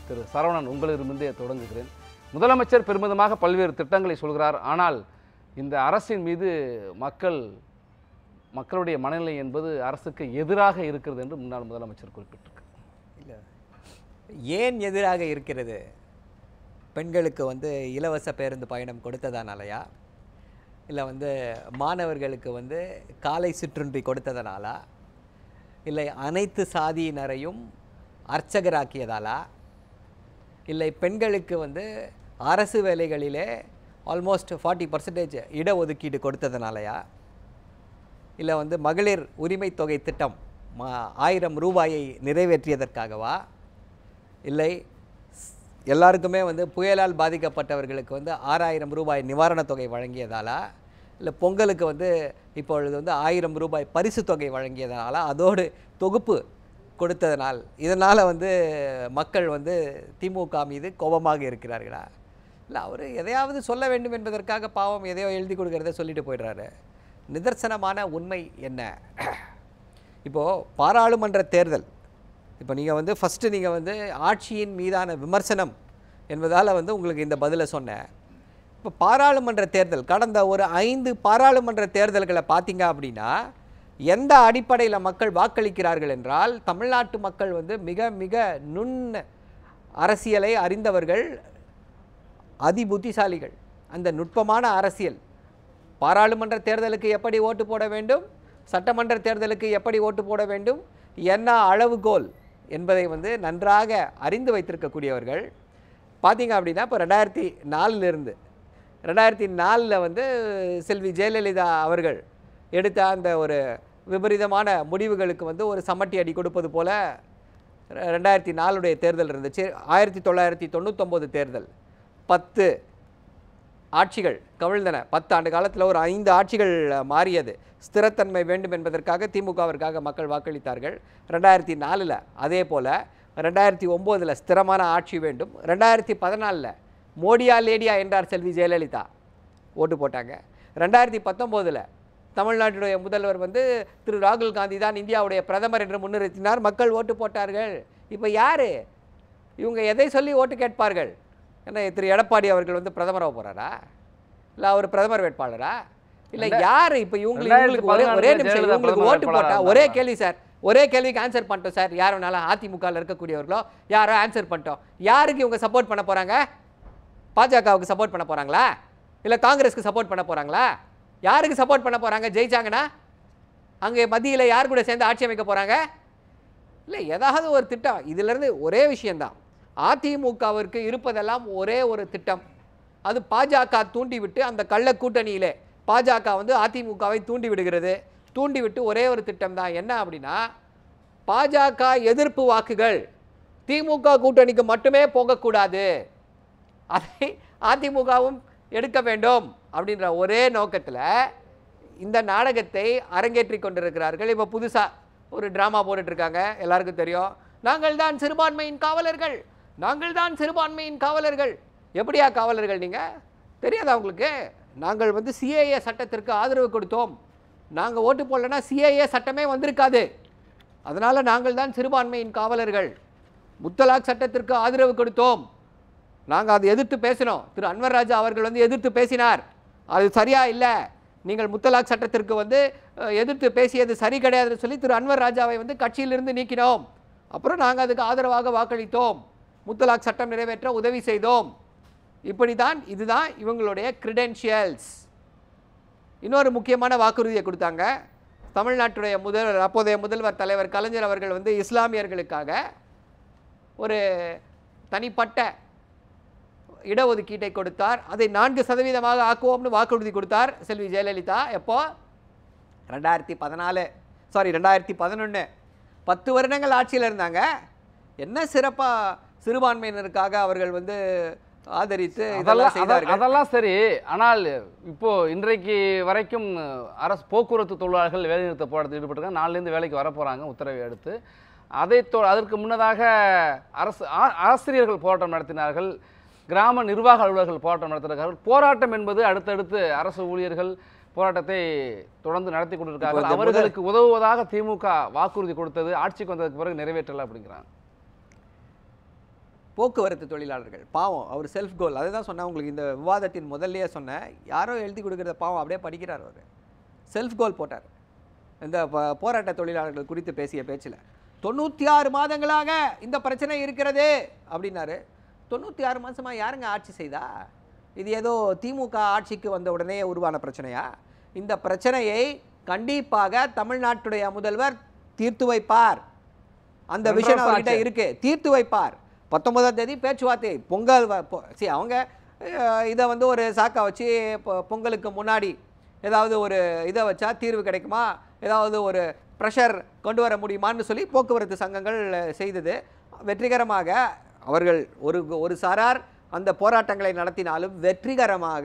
திரு சரவணன் உங்களிடமிருந்தே தொடங்குகிறேன் முதலமைச்சர் பெருமிதமாக பல்வேறு திட்டங்களை சொல்கிறார் ஆனால் இந்த அரசின் மீது மக்கள் மக்களுடைய மனநிலை என்பது அரசுக்கு எதிராக இருக்கிறது என்று முன்னாள் முதலமைச்சர் குறிப்பிட்டிருக்கார் இல்லை ஏன் எதிராக இருக்கிறது பெண்களுக்கு வந்து இலவச பேருந்து பயணம் கொடுத்ததனாலயா இல்லை வந்து மாணவர்களுக்கு வந்து காலை சிற்றுண்டி கொடுத்ததனாலா இல்லை அனைத்து சாதியினரையும் அர்ச்சகராக்கியதாலா இல்லை பெண்களுக்கு வந்து அரசு வேலைகளிலே ஆல்மோஸ்ட் ஃபார்ட்டி பர்சன்டேஜ் இடஒதுக்கீடு கொடுத்ததுனாலயா இல்லை வந்து மகளிர் உரிமை தொகை திட்டம் மா ஆயிரம் ரூபாயை நிறைவேற்றியதற்காகவா இல்லை ஸ்- எல்லாருக்குமே வந்து புயலால் பாதிக்கப்பட்டவர்களுக்கு வந்து ஆறாயிரம் ரூபாய் நிவாரணத் தொகை வழங்கியதாலா இல்லை பொங்கலுக்கு வந்து இப்பொழுது வந்து ஆயிரம் ரூபாய் பரிசு தொகை வழங்கியதனால அதோடு தொகுப்பு கொடுத்ததனால் இதனால் வந்து மக்கள் வந்து திமுக மீது கோபமாக இருக்கிறார்களா இல்லை அவர் எதையாவது சொல்ல வேண்டும் என்பதற்காக பாவம் எதையோ எழுதி கொடுக்கறத சொல்லிட்டு போயிடுறாரு நிதர்சனமான உண்மை என்ன இப்போது பாராளுமன்ற தேர்தல் இப்போ நீங்கள் வந்து ஃபஸ்ட்டு நீங்கள் வந்து ஆட்சியின் மீதான விமர்சனம் என்பதால் வந்து உங்களுக்கு இந்த பதிலை சொன்னேன் இப்போ பாராளுமன்ற தேர்தல் கடந்த ஒரு ஐந்து பாராளுமன்ற தேர்தல்களை பார்த்தீங்க அப்படின்னா எந்த அடிப்படையில் மக்கள் வாக்களிக்கிறார்கள் என்றால் தமிழ்நாட்டு மக்கள் வந்து மிக மிக நுண் அரசியலை அறிந்தவர்கள் அதி புத்திசாலிகள் அந்த நுட்பமான அரசியல் பாராளுமன்ற தேர்தலுக்கு எப்படி ஓட்டு போட வேண்டும் சட்டமன்ற தேர்தலுக்கு எப்படி ஓட்டு போட வேண்டும் என்ன அளவுகோல் என்பதை வந்து நன்றாக அறிந்து வைத்திருக்கக்கூடியவர்கள் பார்த்தீங்க அப்படின்னா இப்போ ரெண்டாயிரத்தி நாலுலேருந்து ரெண்டாயிரத்தி நாலில் வந்து செல்வி ஜெயலலிதா அவர்கள் எடுத்த அந்த ஒரு விபரீதமான முடிவுகளுக்கு வந்து ஒரு சம்மட்டி அடி கொடுப்பது போல ரெ- ரெண்டாயிரத்தி நாலுடைய தேர்தல் இருந்துச்சு ஆயிரத்தி தொள்ளாயிரத்தி தொண்ணூத்தொம்பது தேர்தல் பத்து ஆட்சிகள் கவிழ்ந்தன பத்து ஆண்டு காலத்தில் ஒரு ஐந்து ஆட்சிகள் மாறியது ஸ்திரத்தன்மை வேண்டும் என்பதற்காக திமுகவிற்காக மக்கள் வாக்களித்தார்கள் ரெண்டாயிரத்தி நாலில் அதே போல் ரெண்டாயிரத்தி ஒம்போதில் ஸ்திரமான ஆட்சி வேண்டும் ரெண்டாயிரத்தி பதினாலில் மோடியா லேடியா என்றார் செல்வி ஜெயலலிதா ஓட்டு போட்டாங்க ரெண்டாயிரத்தி பத்தொம்போதில் தமிழ்நாட்டுடைய முதல்வர் வந்து திரு ராகுல் காந்தி தான் இந்தியாவுடைய பிரதமர் என்று முன்னிறுத்தினார் மக்கள் ஓட்டு போட்டார்கள் இப்போ யார் இவங்க எதை சொல்லி ஓட்டு கேட்பார்கள் என்ன திரு எடப்பாடி அவர்கள் வந்து பிரதமராக போகிறாரா இல்லை அவர் பிரதமர் வேட்பாளரா இல்லை யார் இப்போ இவங்களுக்கு இவங்களுக்கு ஒரே ஒரே ரெண்டாயிரத்தி நிமிஷம் பதினாலுல இவங்களுக்கு பிரதமர் ஓட்டு போட்டா வேட்பாளரா ஒரே இருந்தாரா? கேள்வி சார் ஒரே கேள்விக்கு ஆன்சர் பண்ணிட்டோம் சார் யார் வேணாலும் அதிமுகவில் இருக்கக்கூடியவர்களோ யாரோ ஆன்சர் பண்ணிட்டோம் யாருக்கு இவங்க சப்போர்ட் பண்ண போகிறாங்க பாஜகவுக்கு சப்போர்ட் பண்ண போகிறாங்களா இல்லை காங்கிரஸ்க்கு சப்போர்ட் பண்ண போகிறாங்களா யாருக்கு சப்போர்ட் பண்ண போகிறாங்க ஜெயிச்சாங்கன்னா அங்கே மத்தியில் யார் கூட சேர்ந்து ஆட்சி அமைக்க போகிறாங்க இல்லை ஏதாவது ஒரு திட்டம் இதிலிருந்து ஒரே விஷயம்தான் அதிமுகவிற்கு இருப்பதெல்லாம் ஒரே ஒரு திட்டம் அது பாஜக தூண்டிவிட்டு அந்த கள்ள கூட்டணியிலே பாஜக வந்து அதிமுகவை தூண்டி விடுகிறது தூண்டி விட்டு ஒரே ஒரு திட்டம் தான் என்ன அப்படின்னா பாஜக எதிர்ப்பு வாக்குகள் திமுக கூட்டணிக்கு மட்டுமே போகக்கூடாது அதை அதிமுகவும் எடுக்க வேண்டும் அப்படின்ற ஒரே நோக்கத்தில் இந்த நாடகத்தை அரங்கேற்றி கொண்டிருக்கிறார்கள் இப்போ புதுசாக ஒரு ட்ராமா போட்டுட்ருக்காங்க எல்லாருக்கும் தெரியும் நாங்கள் தான் சிறுபான்மையின் காவலர்கள் நாங்கள் தான் சிறுபான்மையின் காவலர்கள் எப்படியா காவலர்கள் நீங்கள் தெரியாதா உங்களுக்கு நாங்கள் வந்து சிஏஏ சட்டத்திற்கு ஆதரவு கொடுத்தோம் நாங்கள் ஓட்டு போடலன்னா சிஏஏ சட்டமே வந்திருக்காது அதனால் நாங்கள் தான் சிறுபான்மையின் காவலர்கள் முத்தலாக் சட்டத்திற்கு ஆதரவு கொடுத்தோம் நாங்கள் அதை எதிர்த்து பேசினோம் திரு அன்வர் ராஜா அவர்கள் வந்து எதிர்த்து பேசினார் அது சரியா இல்லை நீங்கள் முத்தலாக் சட்டத்திற்கு வந்து அஹ், எதிர்த்து பேசியது சரி கிடையாதுன்னு சொல்லி திரு அன்வர் ராஜாவை வந்து கட்சியிலிருந்து நீக்கினோம் அப்புறம் நாங்கள் அதுக்கு ஆதரவாக வாக்களித்தோம் முத்தலாக் சட்டம் நிறைவேற்ற உதவி செய்தோம் இப்படி தான் இதுதான் இவங்களுடைய கிரிடென்ஷியல்ஸ் இன்னொரு முக்கியமான வாக்குறுதியை கொடுத்தாங்க தமிழ்நாட்டுடைய முதல்வர் அப்போதைய முதல்வர் தலைவர் கலைஞர் அவர்கள் வந்து இஸ்லாமியர்களுக்காக ஒரு தனிப்பட்ட இடஒதுக்கீட்டை கொடுத்தார் அதை நான்கு சதவீதமாக ஆக்குவோம்னு வாக்குறுதி கொடுத்தார் செல்வி ஜெயலலிதா எப்போ ரெண்டாயிரத்தி பதினாலு சாரி ரெண்டாயிரத்தி பதினொன்று பத்து வருடங்கள் ஆட்சியில் இருந்தாங்க என்ன சிறப்பாக சிறுபான்மையினருக்காக அவர்கள் வந்து ஆதரித்து இதெல்லாம் அதெல்லாம் அத- செய்தார்கள் அதெல்லாம் சரி ஆனால் இப்போ இன்றைக்கு வரைக்கும் அரசு போக்குவரத்து தொழிலாளர்கள் வேலைநிறுத்த போராட்டத்தில் ஈடுபட்டிருக்காங்க நாளிலேருந்து வேலைக்கு வர போகிறாங்க உத்தரவை அடுத்து அதை தொ அதற்கு முன்னதாக அரசு ஆ- ஆசிரியர்கள் போராட்டம் நடத்தினார்கள் கிராம நிர்வாக அலுவலர்கள் போராட்டம் நடத்தினார்கள் போராட்டம் என்பது அடுத்தடுத்து அரசு ஊழியர்கள் போராட்டத்தை தொடர்ந்து நடத்தி இப்போ கொண்டிருக்கார்கள் இந்த முதல்- அவர்களுக்கு உதவுவதாக திமுக வாக்குறுதி கொடுத்தது ஆட்சிக்கு வந்ததுக்கு பிறகு நிறைவேற்றலை அப்படிங்கிறாங்க போக்குவரத்து தொழிலாளர்கள் பாவம் அவர் செல்ஃப் கோல் அதை தான் சொன்னேன் உங்களுக்கு இந்த விவாதத்தின் முதல்லயே சொன்னேன் யாரோ எழுதி கொடுக்குறத பாவம் அப்படியே படிக்கிறார் அவர் செல்ஃப் கோல் போட்டார் இந்த ப- போராட்ட தொழிலாளர்கள் குறித்து பேசிய பேச்சில் தொண்ணூற்றி ஆறு மாதங்களாக இந்த பிரச்சனை இருக்கிறது அப்படின்னாரு தொண்ணூற்றி ஆறு மாதமா யாருங்க ஆட்சி செய்தா இது ஏதோ திமுக ஆட்சிக்கு வந்த உடனே உருவான பிரச்சனையா இந்த பிரச்சனையை கண்டிப்பாக தமிழ்நாட்டுடைய முதல்வர் தீர்த்து வைப்பார் அந்த ரெண்டரை விஷயம் வருஷம் அவர்கிட்ட ஆச்சு. இருக்கு தீர்த்து வைப்பார் பத்தொன்பதாம் தேதி பேச்சுவார்த்தை பொங்கல் வ- பொ- சரி அவங்க அஹ், இதை வந்து ஒரு சாக்கா வச்சு பொ- பொங்கலுக்கு முன்னாடி ஏதாவது ஒரு இதை வச்சா தீர்வு கிடைக்குமா ஏதாவது ஒரு ப்ரெஷர் கொண்டு வர முடியுமான்னு சொல்லி போக்குவரத்து சங்கங்கள் அஹ், செய்தது வெற்றிகரமாக அவர்கள் ஒரு ஒரு சாரார் அந்த போராட்டங்களை நடத்தினாலும் வெற்றிகரமாக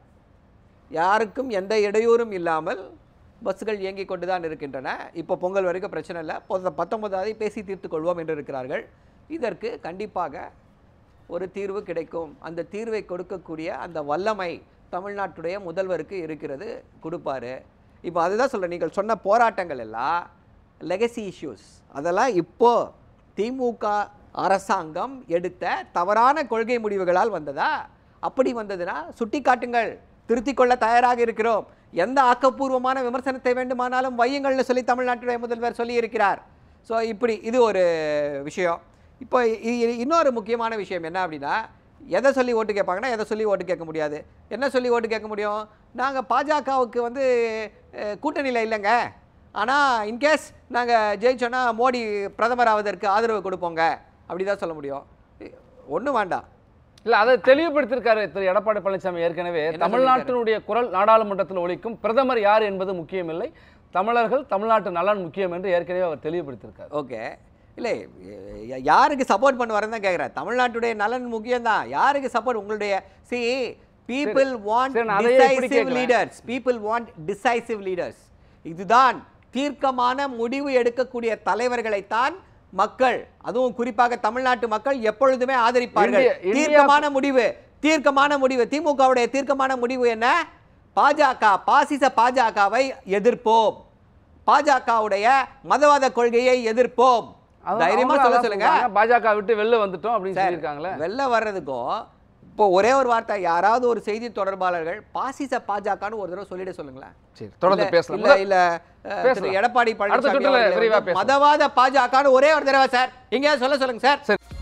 யாருக்கும் எந்த இடையூறும் இல்லாமல் பஸ்ஸுகள் இயங்கிக் கொண்டு தான் இருக்கின்றன இப்போ பொங்கல் வரைக்கும் பிரச்சனை இல்லை பொத- பத்தொன்பதாவது பேசி தீர்த்துக் கொள்வோம் என்று இருக்கிறார்கள் இதற்கு கண்டிப்பாக ஒரு தீர்வு கிடைக்கும் அந்த தீர்வை கொடுக்கக்கூடிய அந்த வல்லமை தமிழ்நாட்டுடைய முதல்வருக்கு இருக்கிறது கொடுப்பாரு இப்போ அதுதான் சொல்கிறேன் நீங்கள் சொன்ன போராட்டங்கள் எல்லாம் லெகசி இஷ்யூஸ் அதெல்லாம் இப்போ திமுக அரசாங்கம் எடுத்த தவறான கொள்கை முடிவுகளால் வந்ததா அப்படி வந்ததுன்னா சுட்டி காட்டுங்கள் திருத்திக் கொள்ள தயாராக இருக்கிறோம் எந்த ஆக்கப்பூர்வமான விமர்சனத்தை வேண்டுமானாலும் வையுங்கள்னு சொல்லி தமிழ்நாட்டுடைய முதல்வர் சொல்லியிருக்கிறார் ஸோ இப்படி இது ஒரு விஷயம் இப்போ இ- இ- இன்னொரு முக்கியமான விஷயம் என்ன அப்படின்னா எதை சொல்லி ஓட்டு கேட்பாங்கன்னா எதை சொல்லி ஓட்டு கேட்க முடியாது என்ன சொல்லி ஓட்டு கேட்க முடியும் நாங்கள் பாஜகவுக்கு வந்து அஹ், கூட்டணியில் இல்லைங்க ஆனால் இன்கேஸ் நாங்கள் ஜெயிச்சோன்னா மோடி பிரதமர் ஆவதற்கு ஆதரவு கொடுப்போங்க அப்படி தான் சொல்ல முடியும் ஒன்றும் வேண்டாம் இல்ல அதை தெளிவுபடுத்தியிருக்காரு திரு எடப்பாடி பழனிசாமி ஏற்கனவே என்ன தமிழ்நாட்டினுடைய குரல் நாடாளுமன்றத்தில் ஒலிக்கும் பிரதமர் யார் என்பது முக்கியமில்லை தமிழர்கள் தமிழ்நாட்டு நலன் முக்கியம் என்று ஏற்கனவே அவர் தெளிவுபடுத்தியிருக்காரு ஓகே இல்லை ய- யாருக்கு சப்போர்ட் பண்ணுவாருன்னு தான் கேட்குறேன் தமிழ்நாட்டுடைய நலன் முக்கியம்தான் யாருக்கு சப்போர்ட் உங்களுடைய சி பீப்புள் வாண்ட் சரி, நான் அதையே இப்படி டிசைசிவ் கேட்கிறேன். Leaders people want decisive leaders இதுதான் தீர்க்கமான முடிவு எடுக்கக்கூடிய தலைவர்களைத்தான் மக்கள் அதுவும் குறிப்பாக தமிழ்நாட்டு மக்கள் எப்பொழுதுமே ஆதரிப்பார்கள் இந்திய- இந்தியா- தீர்க்கமான முடிவு தீர்க்கமான முடிவு திமுகவுடைய தீர்க்கமான முடிவு என்ன பாஜக பாசிச பாஜகவை எதிர்ப்போம் பாஜகவுடைய மதவாத கொள்கையை எதிர்ப்போம் அது தைரியமா அவங்களும் சொல்ல அதான் சொல்லுங்க சொல்றாங்க. பாஜக விட்டு வெளில வந்துட்டோம் அப்படின்னு சார், சொல்லியிருக்காங்களே வெளில வர்றதுக்கும் இப்போ ஒரே ஒரு வார்த்தை யாராவது ஒரு செய்தி தொடர்பாளர்கள் பாசிச பாஜகன்னு ஒரு தடவை சொல்லிட சொல்லுங்களேன் சரி தொடர்ந்து இல்ல- பேசலாம் இல்ல இல்ல அஹ், திரு பேசலாம். எடப்பாடி அடுத்த பழனிசாமி சுற்றுல அவர்களை விரிவா வந்து பேசலாம். மதவாத பாஜகன்னு ஒரே ஒரு தடவை சார் எங்கேயாவது சொல்ல சொல்லுங்க சார் சரி